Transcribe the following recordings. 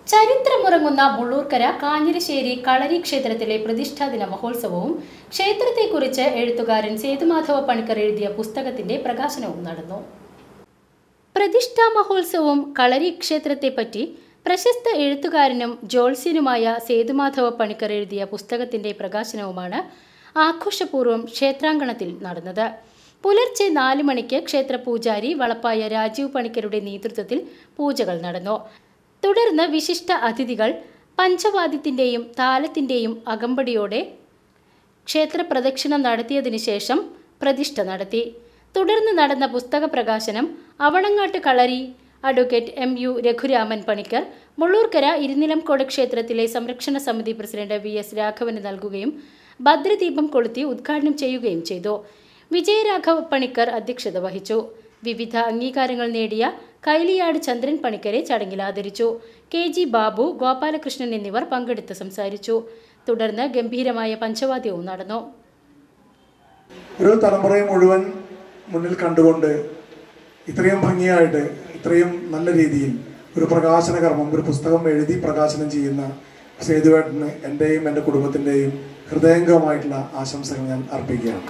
ചരിത്രമുറങ്ങുന്ന മുള്ളൂർക്കര കാഞ്ഞിരശ്ശേരി കളരി ക്ഷേത്രത്തിലെ പ്രതിഷ്ഠാദിന മഹോത്സവവും ക്ഷേത്രത്തെക്കുറിച്ച് എഴുത്തുകാരൻ സേതുമാധവ പണിക്കർ എഴുതിയ പുസ്തകത്തിന്റെ പ്രകാശനവും നടന്നു പ്രതിഷ്ഠാ മഹോത്സവവും കളരി ക്ഷേത്രത്തെപ്പറ്റി പ്രശസ്ത എഴുത്തുകാരനും ജോത്സ്യനുമായ സേതുമാധവ പണിക്കർ എഴുതിയ പുസ്തകത്തിന്റെ പ്രകാശനവുമാണ് ആഘോഷപൂർവ്വം ക്ഷേത്രാങ്കണത്തിൽ നടന്നത് പുലർച്ചെ നാല് മണിക്ക് ക്ഷേത്ര പൂജാരി വളപ്പായ രാജീവ് പണിക്കരുടെ നേതൃത്വത്തിൽ പൂജകൾ നടന്നു തുടർന്ന് വിശിഷ്ട അതിഥികൾ പഞ്ചവാദ്യത്തിന്റെയും താലത്തിന്റെയും അകമ്പടിയോടെ ക്ഷേത്ര പ്രദക്ഷിണം നടത്തിയതിനു ശേഷം പ്രതിഷ്ഠ നടത്തി തുടർന്ന് നടന്ന പുസ്തക പ്രകാശനം Avanangattu Kalari advocate M U Raghuraman Panicker Mullurkara Irunilamcode ക്ഷേത്രത്തിലെ സംരക്ഷണ സമിതി പ്രസിഡന്റ് വി എസ് രാഘവന് നൽകുകയും ഭദ്രദീപം കൊളുത്തി ഉദ്ഘാടനം ചെയ്യുകയും ചെയ്തു വിജയരാഘവ് പണിക്കർ അധ്യക്ഷത വഹിച്ചു വിവിധ അംഗീകാരങ്ങൾ നേടിയ കൈലിയാട് ചന്ദ്രൻ പണിക്കരെ ചടങ്ങിൽ ആദരിച്ചു കെ ജി ബാബു ഗോപാലകൃഷ്ണൻ എന്നിവർ പങ്കെടുത്ത് സംസാരിച്ചു തുടർന്ന് ഗംഭീരമായ പഞ്ചവാദ്യവും നടന്നു ഒരു തലമുറയെ മുഴുവൻ മുന്നിൽ കണ്ടുകൊണ്ട് ഇത്രയും ഭംഗിയായിട്ട് ഇത്രയും നല്ല രീതിയിൽ ഒരു പ്രകാശന കർമ്മം ഒരു പുസ്തകം എഴുതി പ്രകാശനം ചെയ്യുന്ന സേതുവേട്ടന് എൻ്റെയും എൻ്റെ കുടുംബത്തിൻ്റെയും ഹൃദയംഗമായിട്ടുള്ള ആശംസകൾ ഞാൻ അർപ്പിക്കുകയാണ്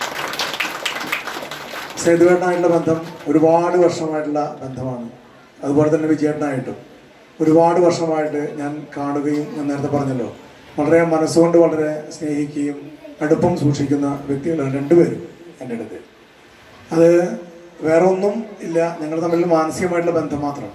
സേതുവേട്ടനായിട്ടുള്ള ബന്ധം ഒരുപാട് വർഷമായിട്ടുള്ള ബന്ധമാണ് അതുപോലെ തന്നെ വിജയേട്ടനായിട്ടും ഒരുപാട് വർഷമായിട്ട് ഞാൻ കാണുകയും ഞാൻ നേരത്തെ പറഞ്ഞല്ലോ വളരെ മനസ്സുകൊണ്ട് വളരെ സ്നേഹിക്കുകയും അടുപ്പം സൂക്ഷിക്കുന്ന വ്യക്തികളാണ് രണ്ടുപേരും എൻ്റെ അടുത്ത് അത് വേറെ ഒന്നും ഇല്ല ഞങ്ങൾ തമ്മിൽ മാനസികമായിട്ടുള്ള ബന്ധം മാത്രം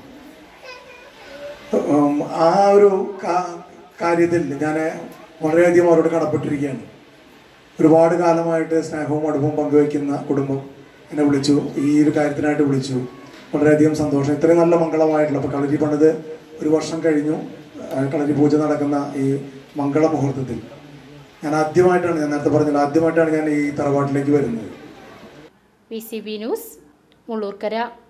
ഉം, ആ ഒരു കാ- കാര്യത്തിൽ ഞാൻ വളരെയധികം അവരോട് കടപ്പെട്ടിരിക്കുകയാണ് ഒരുപാട് കാലമായിട്ട് സ്നേഹവും അടുപ്പവും പങ്കുവയ്ക്കുന്ന കുടുംബം എന്നെ വിളിച്ചു ഈ ഒരു കാര്യത്തിനായിട്ട് വിളിച്ചു വളരെയധികം സന്തോഷം ഇത്രയും നല്ല മംഗളമായിട്ടുള്ള അപ്പോൾ കളരി പണിത് ഒരു വർഷം കഴിഞ്ഞു ആ, കളരി പൂജ നടക്കുന്ന ഈ മംഗള മുഹൂർത്തത്തിൽ ഞാൻ ആദ്യമായിട്ടാണ് ഞാൻ നേരത്തെ പറഞ്ഞല്ലോ ആദ്യമായിട്ടാണ് ഞാൻ ഈ തറവാട്ടിലേക്ക് വരുന്നത് V C B news Mullurkara